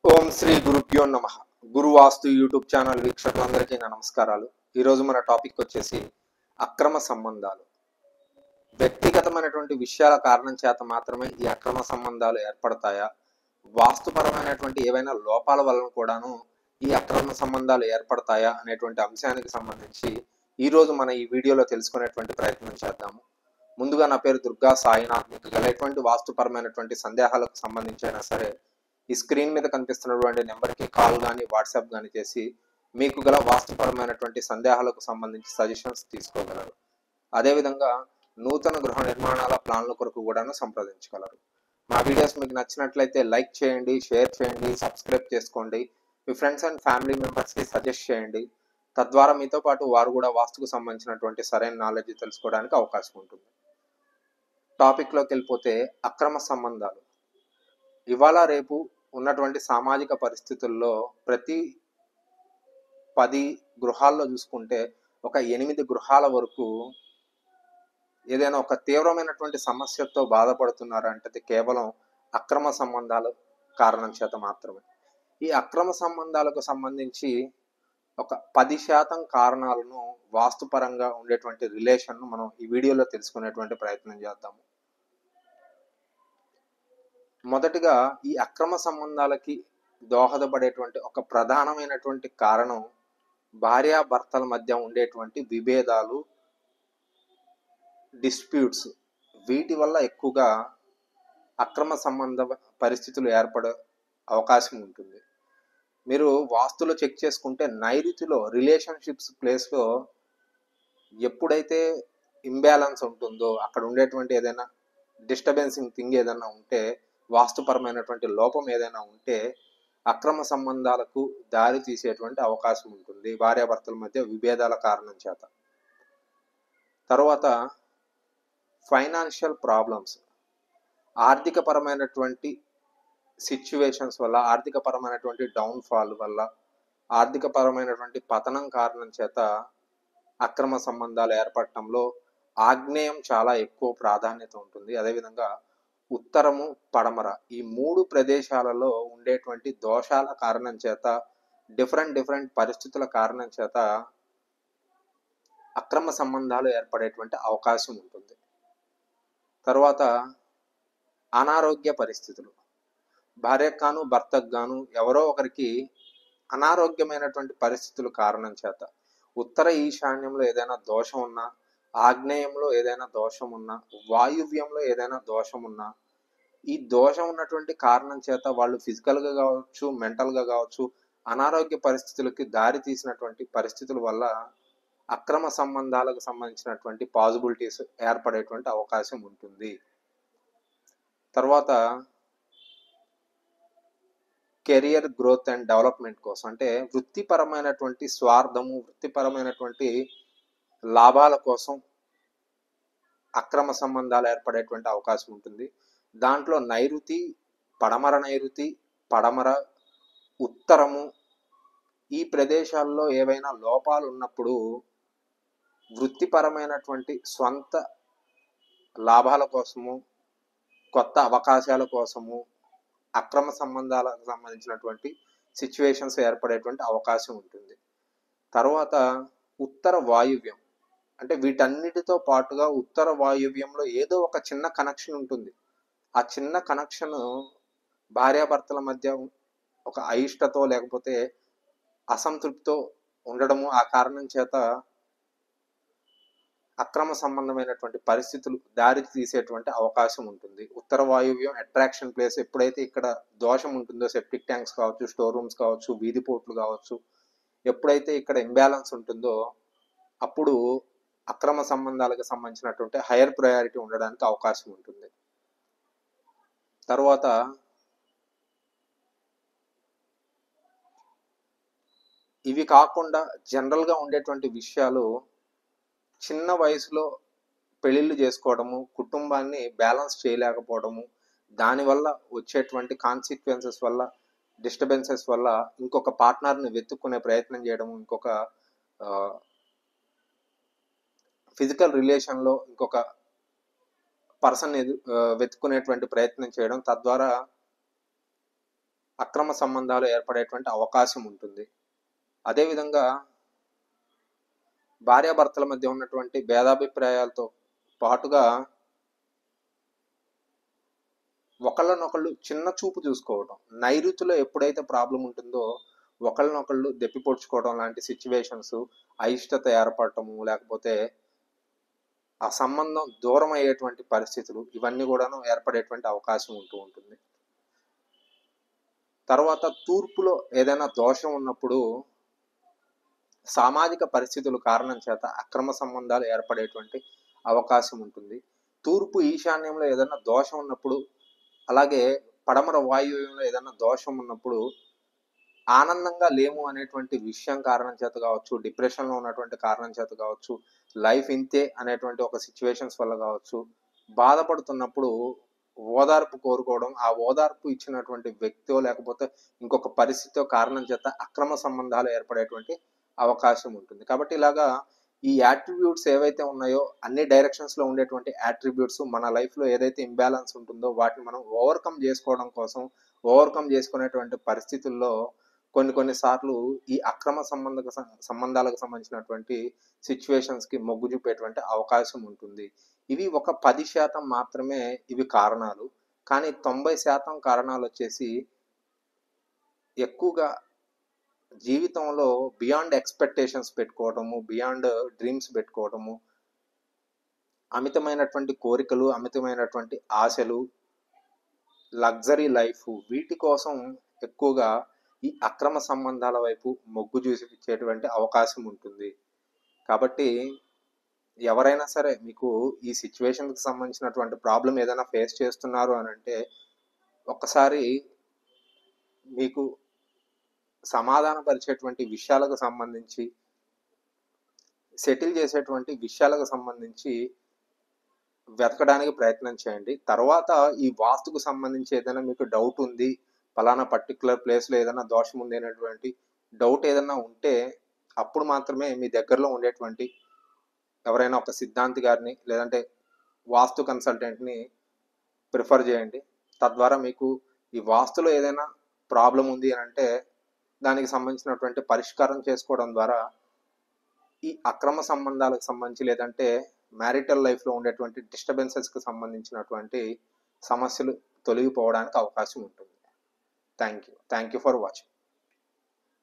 ఓం శ్రీ గురుభ్యో నమ గురువాస్తు YouTube channel వీక్షకులందరికీ నా నమస్కారాలు ఈరోజు మన టాపిక్ వచ్చేసి అక్రమ సంబంధాలు వ్యక్తిగతమైనటువంటి విషయాల కారణం చేత మాత్రమే ఈ అక్రమ సంబంధాలు ఏర్పడతాయా వాస్తుపరమైనటువంటి ఏవైనా లోపాల వలన కూడాను ఈ అక్రమ సంబంధాలు ఏర్పడతాయా అనేటువంటి అంశానికి సంబంధించి ఈ రోజు మన ఈ వీడియోలో తెలుసుకునేటువంటి ప్రయత్నం చేద్దాము ముందుగా నా పేరు దుర్గా సాయినాథ్ మీకు గల ఎటువంటి వాస్తుపరమైనటువంటి సందేహాలకు సంబంధించైనా సరే ఈ స్క్రీన్ మీద కనిపిస్తున్నటువంటి నెంబర్కి కాల్ కానీ వాట్సాప్ కానీ చేసి మీకు గల వాస్తుపరమైనటువంటి సందేహాలకు సంబంధించి సజెషన్స్ తీసుకోగలరు అదేవిధంగా నూతన గృహ నిర్మాణాల ప్లాన్ల కొరకు కూడాను సంప్రదించగలరు మా వీడియోస్ మీకు నచ్చినట్లయితే లైక్ చేయండి షేర్ చేయండి సబ్స్క్రైబ్ చేసుకోండి మీ ఫ్రెండ్స్ అండ్ ఫ్యామిలీ మెంబర్స్కి సజెస్ట్ చేయండి తద్వారా మీతో పాటు వారు కూడా వాస్తుకు సంబంధించినటువంటి సరైన నాలెడ్జ్ తెలుసుకోవడానికి అవకాశం ఉంటుంది టాపిక్లోకి వెళ్ళిపోతే అక్రమ సంబంధాలు ఇవాళ రేపు ఉన్నటువంటి సామాజిక పరిస్థితుల్లో ప్రతి పది గృహాల్లో చూసుకుంటే ఒక ఎనిమిది గృహాల వరకు ఏదైనా ఒక తీవ్రమైనటువంటి సమస్యతో బాధపడుతున్నారంటే అది కేవలం అక్రమ సంబంధాల కారణం చేత మాత్రమే ఈ అక్రమ సంబంధాలకు సంబంధించి ఒక పది శాతం కారణాలను వాస్తుపరంగా ఉండేటువంటి రిలేషన్ను మనం ఈ వీడియోలో తెలుసుకునేటువంటి ప్రయత్నం చేద్దాము మొదటిగా ఈ అక్రమ సంబంధాలకి దోహదపడేటువంటి ఒక ప్రధానమైనటువంటి కారణం భార్యాభర్తల మధ్య ఉండేటువంటి విభేదాలు డిస్ప్యూట్స్ వీటి వల్ల ఎక్కువగా అక్రమ సంబంధ పరిస్థితులు ఏర్పడే అవకాశం ఉంటుంది మీరు వాస్తులో చెక్ చేసుకుంటే నైరుతిలో రిలేషన్షిప్స్ ప్లేస్లో ఎప్పుడైతే ఇంబ్యాలెన్స్ ఉంటుందో అక్కడ ఉండేటువంటి ఏదైనా డిస్టర్బెన్సింగ్ థింగ్ ఏదైనా ఉంటే వాస్తుపరమైనటువంటి లోపం ఏదైనా ఉంటే అక్రమ సంబంధాలకు దారి తీసేటువంటి అవకాశం ఉంటుంది భార్యాభర్తల మధ్య విభేదాల కారణం చేత తర్వాత ఫైనాన్షియల్ ప్రాబ్లమ్స్ ఆర్థిక పరమైనటువంటి సిచ్యువేషన్స్ వల్ల ఆర్థిక పరమైనటువంటి డౌన్ఫాల్ వల్ల ఆర్థిక పరమైనటువంటి పతనం కారణం చేత అక్రమ సంబంధాలు ఏర్పడటంలో ఆగ్నేయం చాలా ఎక్కువ ప్రాధాన్యత ఉంటుంది అదేవిధంగా ఉత్తరము పడమర ఈ మూడు ప్రదేశాలలో ఉండేటువంటి దోషాల కారణం చేత డిఫరెంట్ డిఫరెంట్ పరిస్థితుల కారణం చేత అక్రమ సంబంధాలు ఏర్పడేటువంటి అవకాశం ఉంటుంది తర్వాత అనారోగ్య పరిస్థితులు భార్యకు గాను భర్తకు గాను ఎవరో ఒకరికి అనారోగ్యమైనటువంటి పరిస్థితులు కారణం చేత ఉత్తర ఈశాన్యంలో ఏదైనా దోషం ఉన్నా ఆగ్నేయంలో ఏదైనా దోషం ఉన్నా వాయువ్యంలో ఏదైనా దోషం ఉన్నా ఈ దోషం ఉన్నటువంటి కారణం చేత వాళ్ళు ఫిజికల్గా కావచ్చు మెంటల్గా కావచ్చు అనారోగ్య పరిస్థితులకి దారి తీసినటువంటి పరిస్థితుల వల్ల అక్రమ సంబంధాలకు సంబంధించినటువంటి పాసిబిలిటీస్ ఏర్పడేటువంటి అవకాశం ఉంటుంది తర్వాత కెరియర్ గ్రోత్ అండ్ డెవలప్మెంట్ కోసం అంటే వృత్తిపరమైనటువంటి స్వార్థము వృత్తిపరమైనటువంటి లాభాల కోసం అక్రమ సంబంధాలు ఏర్పడేటువంటి అవకాశం ఉంటుంది దాంట్లో నైరుతి పడమర నైరుతి పడమర ఉత్తరము ఈ ప్రదేశాల్లో ఏవైనా లోపాలు ఉన్నప్పుడు వృత్తిపరమైనటువంటి స్వంత లాభాల కోసము కొత్త అవకాశాల కోసము అక్రమ సంబంధాలకు సంబంధించినటువంటి సిచ్యువేషన్స్ ఏర్పడేటువంటి అవకాశం ఉంటుంది తర్వాత ఉత్తర వాయువ్యం అంటే వీటన్నిటితో పాటుగా ఉత్తర వాయువ్యంలో ఏదో ఒక చిన్న కనెక్షన్ ఉంటుంది ఆ చిన్న కనెక్షన్ భార్యాభర్తల మధ్య ఒక అయిష్టతో లేకపోతే అసంతృప్తితో ఉండడము ఆ కారణం చేత అక్రమ సంబంధమైనటువంటి పరిస్థితులు దారి తీసేటువంటి అవకాశం ఉంటుంది ఉత్తర వాయువ్యం అట్రాక్షన్ ప్లేస్ ఎప్పుడైతే ఇక్కడ దోషం ఉంటుందో సెప్టిక్ ట్యాంక్స్ కావచ్చు స్టోర్ రూమ్స్ కావచ్చు వీధి పోర్ట్లు కావచ్చు ఎప్పుడైతే ఇక్కడ ఇంబ్యాలెన్స్ ఉంటుందో అప్పుడు అక్రమ సంబంధాలకు సంబంధించినటువంటి హైయర్ ప్రయారిటీ ఉండడానికి అవకాశం ఉంటుంది తర్వాత ఇవి కాకుండా జనరల్గా ఉండేటువంటి విషయాలు చిన్న వయసులో పెళ్ళిళ్ళు చేసుకోవడము కుటుంబాన్ని బ్యాలెన్స్ చేయలేకపోవడము దానివల్ల వచ్చేటువంటి కాన్సిక్వెన్సెస్ వల్ల డిస్టర్బెన్సెస్ వల్ల ఇంకొక పార్ట్నర్ని వెతుక్కునే ప్రయత్నం చేయడం ఇంకొక ఫిజికల్ రిలేషన్లో ఇంకొక పర్సన్ ఎదు వెతుక్కునేటువంటి ప్రయత్నం చేయడం తద్వారా అక్రమ సంబంధాలు ఏర్పడేటువంటి అవకాశం ఉంటుంది అదేవిధంగా భార్యాభర్తల మధ్య ఉన్నటువంటి భేదాభిప్రాయాలతో పాటుగా ఒకళ్ళనొకళ్ళు చిన్న చూపు చూసుకోవడం నైరుతిలో ఎప్పుడైతే ప్రాబ్లం ఉంటుందో ఒకళ్ళనొకళ్ళు దెప్పి పొడుచుకోవడం లాంటి సిచ్యువేషన్స్ అయిష్టత ఏర్పడటము లేకపోతే ఆ సంబంధం దూరం అయ్యేటువంటి పరిస్థితులు ఇవన్నీ కూడాను ఏర్పడేటువంటి అవకాశం ఉంటూ ఉంటుంది తర్వాత తూర్పులో ఏదైనా దోషం ఉన్నప్పుడు సామాజిక పరిస్థితుల కారణం చేత అక్రమ సంబంధాలు ఏర్పడేటువంటి అవకాశం ఉంటుంది తూర్పు ఈశాన్యంలో ఏదైనా దోషం ఉన్నప్పుడు అలాగే పడమర వాయువ్యంలో ఏదైనా దోషం ఉన్నప్పుడు ఆనందంగా లేము అనేటువంటి విషయం కారణం చేత కావచ్చు డిప్రెషన్లో ఉన్నటువంటి కారణం చేత కావచ్చు లైఫ్ ఇంతే అనేటువంటి ఒక సిచ్యువేషన్స్ వల్ల కావచ్చు బాధపడుతున్నప్పుడు ఓదార్పు కోరుకోవడం ఆ ఓదార్పు ఇచ్చినటువంటి వ్యక్తో లేకపోతే ఇంకొక పరిస్థితితో కారణం చేత అక్రమ సంబంధాలు ఏర్పడేటువంటి అవకాశం ఉంటుంది కాబట్టి ఇలాగా ఈ యాట్రిబ్యూట్స్ ఏవైతే ఉన్నాయో అన్ని డైరెక్షన్స్ లో ఉండేటువంటి యాట్రిబ్యూట్స్ మన లైఫ్ లో ఏదైతే ఇంబ్యాలెన్స్ ఉంటుందో వాటిని మనం ఓవర్కమ్ చేసుకోవడం కోసం ఓవర్కమ్ చేసుకునేటువంటి పరిస్థితుల్లో కొన్ని కొన్ని సార్లు ఈ అక్రమ సంబంధ సంబంధాలకు సంబంధించినటువంటి సిచ్యువేషన్స్ కి మొగ్గు చూపేటువంటి అవకాశం ఉంటుంది ఇవి ఒక పది శాతం మాత్రమే ఇవి కారణాలు కానీ తొంభై శాతం కారణాలు వచ్చేసి ఎక్కువగా జీవితంలో బియాండ్ ఎక్స్పెక్టేషన్స్ పెట్టుకోవడము బియాండ్ డ్రీమ్స్ పెట్టుకోవడము అమితమైనటువంటి కోరికలు అమితమైనటువంటి ఆశలు లగ్జరీ లైఫ్ వీటి కోసం ఎక్కువగా ఈ అక్రమ సంబంధాల వైపు మొగ్గు చూపించేటువంటి అవకాశం ఉంటుంది కాబట్టి ఎవరైనా సరే మీకు ఈ సిచ్యువేషన్కి సంబంధించినటువంటి ప్రాబ్లం ఏదైనా ఫేస్ చేస్తున్నారు అని అంటే ఒక్కసారి మీకు సమాధానపరిచేటువంటి విషయాలకు సంబంధించి సెటిల్ చేసేటువంటి విషయాలకు సంబంధించి వెతకడానికి ప్రయత్నం చేయండి తర్వాత ఈ వాస్తుకు సంబంధించి ఏదైనా మీకు డౌట్ ఉంది ఫలానా పర్టికులర్ ప్లేస్లో ఏదైనా దోషం ఉంది అనేటువంటి డౌట్ ఏదైనా ఉంటే అప్పుడు మాత్రమే మీ దగ్గరలో ఉండేటువంటి ఎవరైనా ఒక సిద్ధాంతి గారిని లేదంటే వాస్తు కన్సల్టెంట్ని ప్రిఫర్ చేయండి తద్వారా మీకు ఈ వాస్తులో ఏదైనా ప్రాబ్లం ఉంది అని అంటే దానికి సంబంధించినటువంటి పరిష్కారం చేసుకోవడం ద్వారా ఈ అక్రమ సంబంధాలకు సంబంధించి లేదంటే మ్యారిటల్ లైఫ్లో ఉండేటువంటి డిస్టర్బెన్సెస్కి సంబంధించినటువంటి సమస్యలు తొలగిపోవడానికి అవకాశం ఉంటుంది thank you thank you for watching